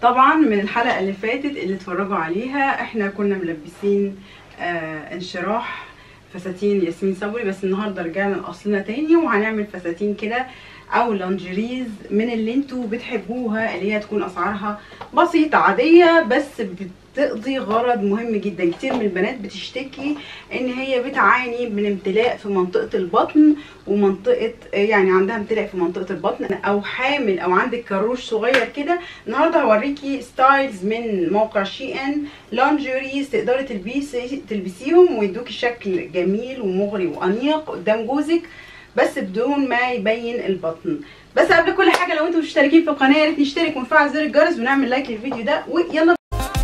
طبعا من الحلقه اللي فاتت اللي اتفرجوا عليها احنا كنا ملبسين آه انشراح فساتين ياسمين صبري بس النهارده رجعنا لاصلنا تاني وهنعمل فساتين كده او لانجريز من اللي انتوا بتحبوها اللي هي تكون اسعارها بسيطه عاديه بس بتقضي غرض مهم جدا كتير من البنات بتشتكي ان هي بتعاني من امتلاء في منطقه البطن ومنطقه يعني عندها امتلاء في منطقه البطن او حامل او عندك كروش صغير كده النهارده هوريكي ستايلز من موقع شي ان لانجريز تقدري تلبسي تلبسيهم ويدوكي شكل جميل ومغري وانيق قدام جوزك بس بدون ما يبين البطن بس قبل كل حاجه لو انتم مشتركين في القناه يا ريت نشترك ونفعل زر الجرس ونعمل لايك للفيديو ده ويلا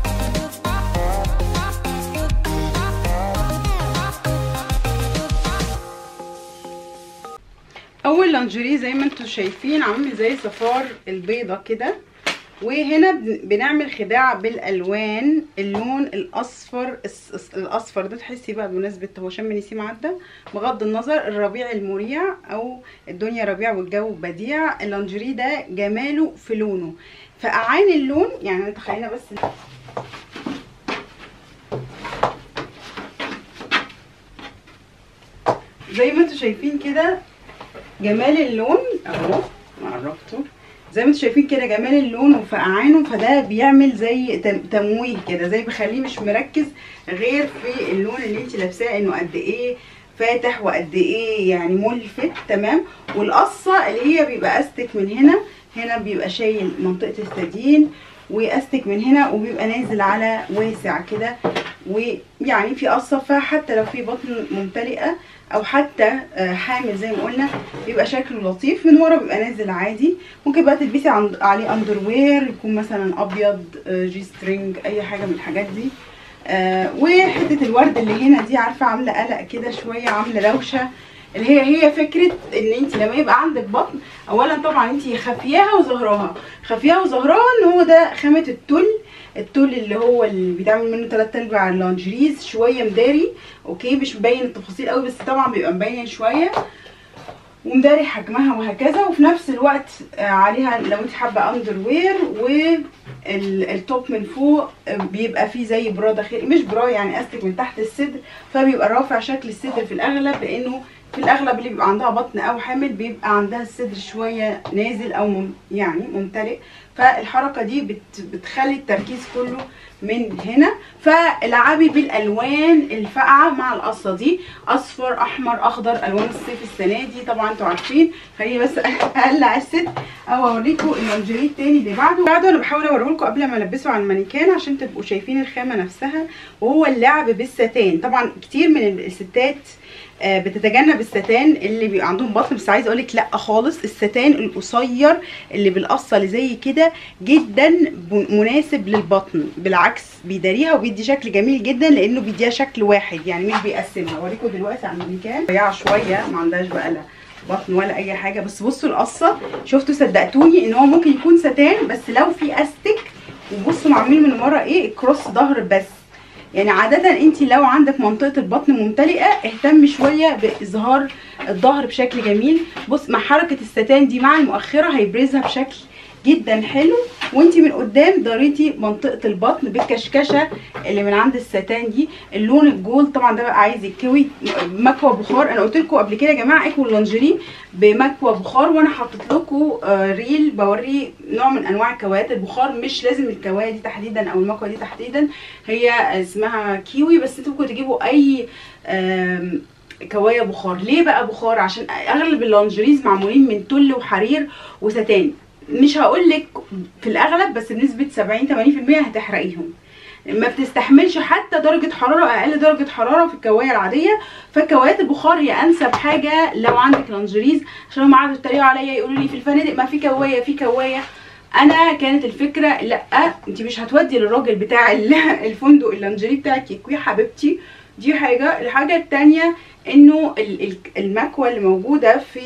اول لانجري زي ما انتم شايفين عامل زي صفار البيضه كده وهنا بنعمل خداع بالالوان اللون الاصفر الاصفر ده تحسي بقى بمناسبه هو شم نسيم عدى بغض النظر الربيع المريع او الدنيا ربيع والجو بديع اللانجري ده جماله في لونه فاعاني اللون يعني تخيلنا بس زي ما انتم شايفين كده جمال اللون اهو قربته زي ما انتم شايفين كده جمال اللون وفقعانه فده بيعمل زي تمويه كده زي بيخليه مش مركز غير في اللون اللي انت لابساه انه قد ايه فاتح وقد ايه يعني ملفت تمام والقصه اللي هي بيبقى استك من هنا هنا بيبقى شايل منطقه الثديين واستك من هنا وبيبقى نازل على واسع كده ويعني في قصه فحتى لو في بطن ممتلئه او حتى حامل زي ما قلنا بيبقى شكله لطيف من ورا بيبقى نازل عادي ممكن بقى تلبسي عليه اندر وير يكون مثلا ابيض جي سترينج اي حاجه من الحاجات دي وحته الورد اللي هنا دي عارفه عامله قلق كده شويه عامله روشه اللي هي هي فكره ان انت لما يبقى عندك بطن اولا طبعا انت خافياها وظهراها خافياها وظهراها ان هو ده خامه التل التول اللي هو اللي بيتعمل منه تلات ارباع اللانجريز شويه مداري اوكي مش مبين التفاصيل قوي بس طبعا بيبقى مبين شويه ومداري حجمها وهكذا وفي نفس الوقت عليها لو انت حابه اندر وير والتوب من فوق بيبقى فيه زي برا داخلي مش برا يعني استك من تحت الصدر فبيبقى رافع شكل الصدر في الاغلب لانه في الاغلب اللي بيبقى عندها بطن او حامل بيبقى عندها الصدر شويه نازل او مم يعني ممتلئ فالحركه دي بت بتخلي التركيز كله من هنا فالعبي بالالوان الفاقعه مع القصه دي اصفر احمر اخضر الوان الصيف السنه دي طبعا انتوا عارفين خليني بس اقلع الست او اوريكم اللانجري التاني اللي بعده بعده انا بحاول اوريه لكم قبل ما البسه على المانيكان عشان تبقوا شايفين الخامه نفسها وهو اللعب بالستان طبعا كتير من الستات بتتجنب الستان اللي بيبقى عندهم بطن بس عايزه اقولك لا خالص الستان القصير اللي بالقصه اللي زي كده جدا مناسب للبطن بالعكس بيداريها وبيدي شكل جميل جدا لانه بيديها شكل واحد يعني مش بيقسمها اوريكم دلوقتي على المانيكان رفيعه شويه ما عندهاش بقى لا بطن ولا اي حاجه بس بصوا القصه شفتوا صدقتوني ان هو ممكن يكون ستان بس لو في استك وبصوا معمول من ورا ايه كروس ظهر بس يعني عادة انت لو عندك منطقة البطن ممتلئة اهتم شوية باظهار الظهر بشكل جميل بص مع حركة الستان دي مع المؤخرة هيبرزها بشكل جدا حلو وانت من قدام داريتي منطقه البطن بالكشكشه اللي من عند الستان دي اللون الجول طبعا ده بقى عايز يتكوي مكوى بخار انا قلت لكم قبل كده يا جماعه اكوي اللانجري بمكوى بخار وانا حطيت لكم ريل بوري نوع من انواع كوايات البخار مش لازم الكوايه دي تحديدا او المكوى دي تحديدا هي اسمها كيوي بس انتوا ممكن تجيبوا اي كوايه بخار ليه بقى بخار عشان اغلب اللانجريز معمولين من تل وحرير وستان مش هقول لك في الاغلب بس بنسبه 70 80% هتحرقيهم ما بتستحملش حتى درجه حراره اقل درجه حراره في الكوايه العاديه فكوايات البخار هي انسب حاجه لو عندك لانجريز عشان هم قعدوا يتريقوا عليا يقولوا لي في الفنادق ما في كوايه في كوايه انا كانت الفكره لا انت مش هتودي للراجل بتاع الفندق اللانجري بتاعك يكوي حبيبتي دي حاجه الحاجه الثانيه انه المكوى اللي موجوده في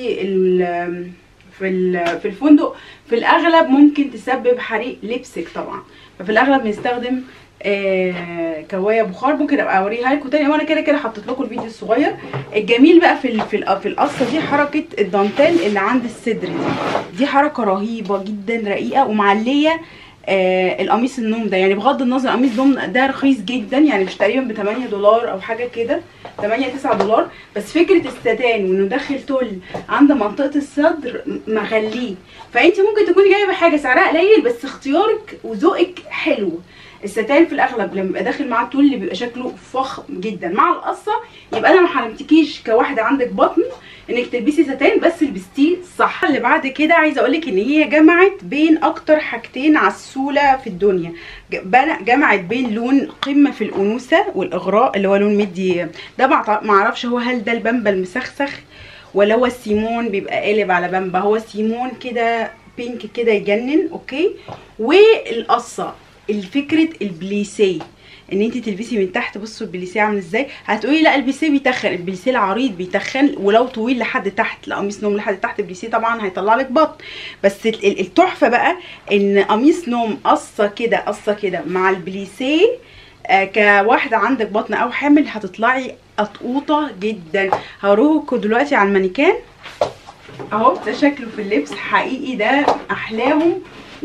في في الفندق في الاغلب ممكن تسبب حريق لبسك طبعا ففي الاغلب بنستخدم آه كوايه بخار ممكن ابقى اوريها لكم تاني وانا كده كده حطيت لكم الفيديو الصغير الجميل بقى في في في القصه دي حركه الدانتيل اللي عند الصدر دي دي حركه رهيبه جدا رقيقه ومعليه آه القميص النوم ده يعني بغض النظر قميص النوم ده رخيص جدا يعني مش تقريبا ب 8 دولار او حاجه كده 8 9 دولار بس فكره الستان وانه داخل تل عند منطقه الصدر م- مغليه فانت ممكن تكوني جايبه حاجه سعرها قليل بس اختيارك وذوقك حلو الستان في الاغلب لما بيبقى داخل معاه تل بيبقى شكله فخم جدا مع القصه يبقى انا ما حرمتكيش كواحده عندك بطن انك تلبسي ستان بس لبستيه صح اللي بعد كده عايزه اقولك ان هي جمعت بين اكتر حاجتين عسوله في الدنيا ج- بن- جمعت بين لون قمه في الانوثه والاغراء اللي هو لون مدي ده ما اعرفش هو هل ده البامبا المسخسخ ولا هو السيمون بيبقى قالب على بامبا هو سيمون كده بينك كده يجنن اوكي والقصه الفكره البليسيه ان انت تلبسي من تحت بصوا البليسيه عامل ازاي هتقولي لا البليسيه بيتخن البليسيه العريض بيتخن ولو طويل لحد تحت لا قميص نوم لحد تحت البليسيه طبعا هيطلع لك بط بس ال- ال- التحفه بقى ان قميص نوم قصه كده قصه كده مع البليسيه آه، كواحده عندك بطن او حامل هتطلعي قطقوطه جدا هروكوا دلوقتي على المانيكان اهو ده شكله في اللبس حقيقي ده احلاهم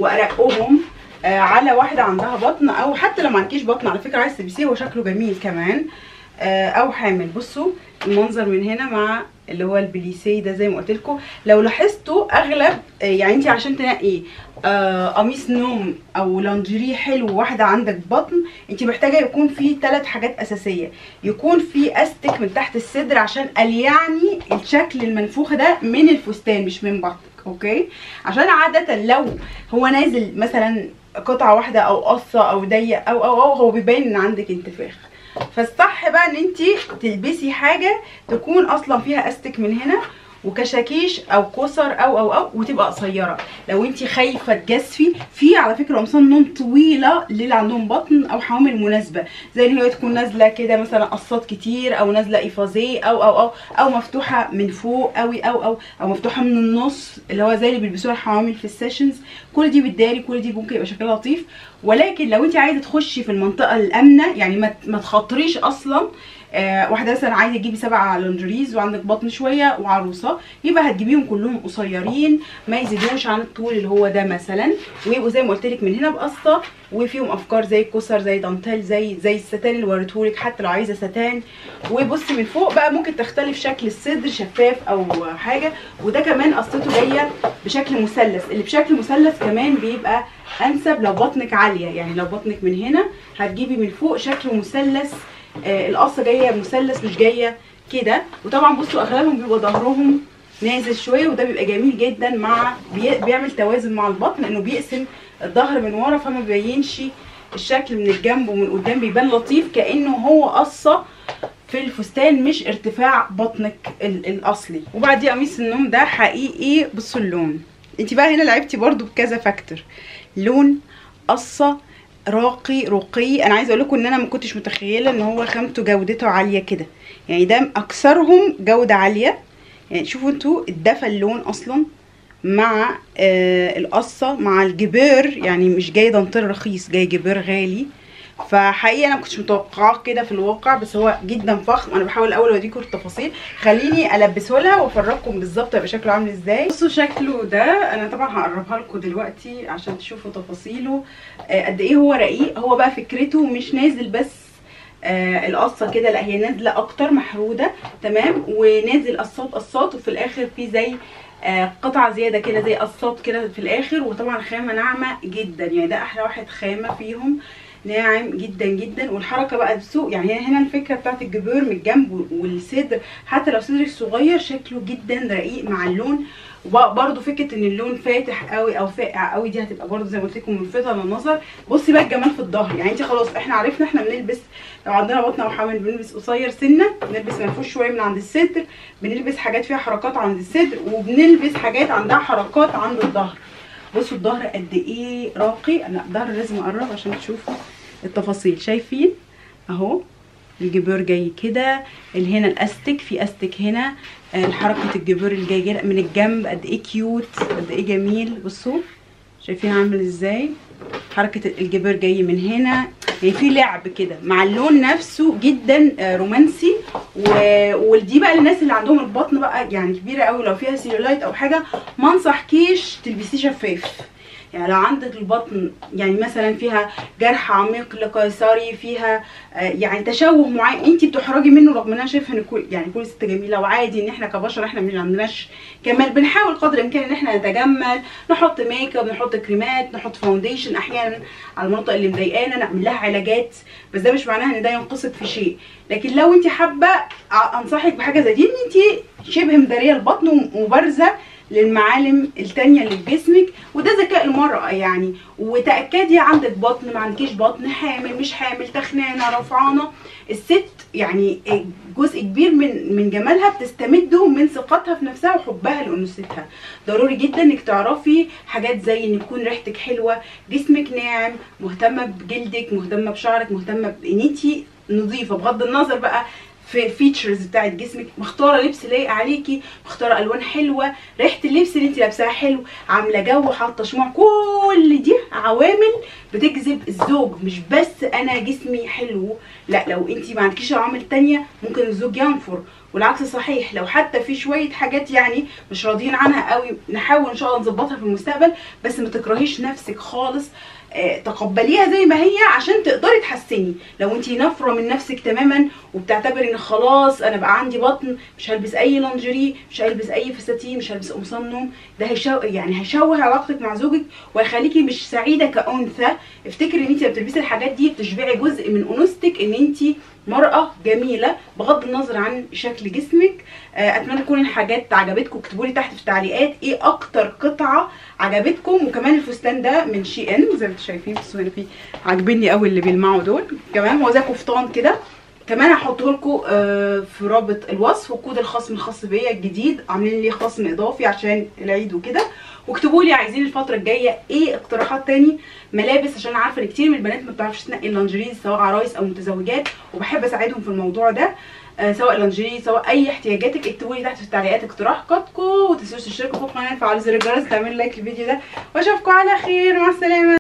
وارقهم آه على واحده عندها بطن او حتى لو ما عندكيش بطن على فكره عايز تلبسيه هو شكله جميل كمان آه او حامل بصوا المنظر من هنا مع اللي هو البليسيه ده زي ما قلت لكم لو لاحظتوا اغلب آه يعني انت عشان تنقي آه قميص نوم او لانجري حلو واحده عندك بطن انت محتاجه يكون فيه ثلاث حاجات اساسيه يكون في استك من تحت الصدر عشان يعني الشكل المنفوخ ده من الفستان مش من بطنك اوكي عشان عاده لو هو نازل مثلا قطعه واحده او قصه او ضيق او او او هو بيبين ان عندك انتفاخ فالصح بقى ان انت تلبسي حاجه تكون اصلا فيها استك من هنا وكشاكيش او كسر او او او وتبقى قصيره لو انت خايفه تجسفي في على فكره قمصان نوم طويله للي عندهم بطن او حوامل مناسبه زي ان هي تكون نازله كده مثلا قصات كتير او نازله ايفازيه او او او او مفتوحه من فوق قوي او او او مفتوحه من النص اللي هو زي اللي بيلبسوها الحوامل في السيشنز كل دي بتداري كل دي ممكن يبقى شكلها لطيف ولكن لو انت عايزه تخشي في المنطقه الامنه يعني ما ما تخاطريش اصلا آه واحده مثلا عايزه تجيبي سبع لونجريز وعندك بطن شويه وعروسه يبقى هتجيبيهم كلهم قصيرين ما يزيدوش عن الطول اللي هو ده مثلا ويبقوا زي ما قلت لك من هنا بقصه وفيهم افكار زي الكسر زي دانتيل زي زي الستان اللي وريتهولك حتى لو عايزه ستان وبصي من فوق بقى ممكن تختلف شكل الصدر شفاف او حاجه وده كمان قصته جايه بشكل مثلث اللي بشكل مثلث كمان بيبقى انسب لو بطنك عاليه يعني لو بطنك من هنا هتجيبي من فوق شكل مثلث آه القصه جايه مثلث مش جايه كده وطبعا بصوا اغلبهم بيبقى ظهرهم نازل شويه وده بيبقى جميل جدا مع بي- بيعمل توازن مع البطن انه بيقسم الظهر من ورا فما بيبينش الشكل من الجنب ومن قدام بيبان لطيف كانه هو قصه في الفستان مش ارتفاع بطنك ال- الاصلي وبعديه قميص النوم ده حقيقي بصوا اللون انت بقى هنا لعبتي برضو بكذا فاكتور لون قصه راقي رقي انا عايزه اقول لكم ان انا ما كنتش متخيله ان هو خامته جودته عاليه كده يعني ده اكثرهم جوده عاليه يعني شوفوا انتوا اتدفى اللون اصلا مع آه القصه مع الجبير يعني مش جاي دانتيل رخيص جاي جبير غالي فحقيقه انا ما كنتش متوقعاه كده في الواقع بس هو جدا فخم انا بحاول الاول اوريكم التفاصيل خليني البسه لها وافرجكم بالظبط هيبقى شكله عامل ازاي بصوا شكله ده انا طبعا هقربها لكم دلوقتي عشان تشوفوا تفاصيله آه قد ايه هو رقيق هو بقى فكرته مش نازل بس آه القصه كده لا هي نازله اكتر محروده تمام ونازل قصات قصات وفي الاخر في زي آه قطعه زياده كده زي قصات كده في الاخر وطبعا خامه ناعمه جدا يعني ده احلى واحد خامه فيهم ناعم جدا جدا والحركه بقى بسوق يعني هنا الفكره بتاعت الجبير من الجنب والصدر حتى لو صدرك صغير شكله جدا رقيق مع اللون وبرده فكره ان اللون فاتح قوي او فاقع قوي دي هتبقى برده زي ما قلت لكم ملفته للنظر بصي بقى الجمال في الظهر يعني انت خلاص احنا عرفنا احنا بنلبس لو عندنا بطن او حامل بنلبس قصير سنه بنلبس منفوش شويه من عند الصدر بنلبس حاجات فيها حركات عند الصدر وبنلبس حاجات عندها حركات عند الظهر بصوا الظهر قد ايه راقي انا الظهر لازم اقرب عشان تشوفوا التفاصيل شايفين اهو الجبير جاي كده اللي هنا الاستك في استك هنا آه، حركه الجبير اللي جاي جاي من الجنب قد ايه كيوت قد ايه جميل بصوا شايفين عامل ازاي حركه الجبير جاي من هنا يعني في لعب كده مع اللون نفسه جدا آه، رومانسي و- ودي بقى الناس اللي عندهم البطن بقى يعني كبيره قوي لو فيها سيلولايت او حاجه ما انصحكيش تلبسيه شفاف يعني لو عندك البطن يعني مثلا فيها جرح عميق لقيصري فيها آه، يعني تشوه معين انت بتحرجي منه رغم ان انا شايفه ان كل يعني كل ست جميله وعادي ان احنا كبشر احنا ما عندناش كمال بنحاول قدر الامكان ان احنا نتجمل نحط ميك اب نحط كريمات نحط فاونديشن احيانا على المناطق اللي مضايقانا نعمل لها علاجات بس ده مش معناها ان ده ينقصك في شيء لكن لو انت حابه ع- انصحك بحاجه زي دي ان انت شبه مداريه البطن ومبارزه للمعالم التانية اللي في جسمك وده ذكاء المرأة يعني وتأكدي عندك بطن ما عندكيش بطن حامل مش حامل تخنانة رفعانة الست يعني جزء كبير من من جمالها بتستمده من ثقتها في نفسها وحبها لانوثتها ضروري جدا انك تعرفي حاجات زي ان يكون ريحتك حلوه جسمك ناعم مهتمه بجلدك مهتمه بشعرك مهتمه بان انت نظيفه بغض النظر بقى في الفيتشرز بتاعت جسمك مختاره لبس لايق عليكي مختاره الوان حلوه ريحه اللبس اللي انت لابساها حلو عامله جو حاطه شموع كل دي عوامل بتجذب الزوج مش بس انا جسمي حلو لا لو انت ما عندكيش عوامل تانية ممكن الزوج ينفر والعكس صحيح لو حتى في شويه حاجات يعني مش راضيين عنها قوي نحاول ان شاء الله نظبطها في المستقبل بس ما تكرهيش نفسك خالص آه، تقبليها زي ما هي عشان تقدري تحسني لو انت نافره من نفسك تماما وبتعتبري ان خلاص انا بقى عندي بطن مش هلبس اي لونجري مش هلبس اي فساتين مش هلبس قمصان نوم ده هيشو يعني هيشوه علاقتك مع زوجك وهيخليكي مش سعيده كانثى افتكري ان انت لما بتلبسي الحاجات دي بتشبعي جزء من انوثتك ان انت مرأة جميلة بغض النظر عن شكل جسمك آه، اتمنى تكون الحاجات عجبتكم اكتبوا لي تحت في التعليقات ايه اكتر قطعة عجبتكم وكمان الفستان ده من شي ان زي ما انتم شايفين بصوا هنا في عاجبني قوي اللي بيلمعوا دول كمان هو زي قفطان كده كمان هحطه لكم في رابط الوصف وكود الخصم الخاص بيا الجديد عاملين لي خصم اضافي عشان العيد وكده واكتبوا لي عايزين الفتره الجايه ايه اقتراحات تاني ملابس عشان أنا عارفه ان كتير من البنات ما بتعرفش تنقي اللانجري سواء عرايس او متزوجات وبحب اساعدهم في الموضوع ده آه، سواء لانجري سواء اي احتياجاتك اكتبوا لي تحت في التعليقات اقتراحاتكم وتنسوش تشتركوا في القناه وتفعلوا زر الجرس تعملوا لايك للفيديو ده واشوفكم على خير مع السلامه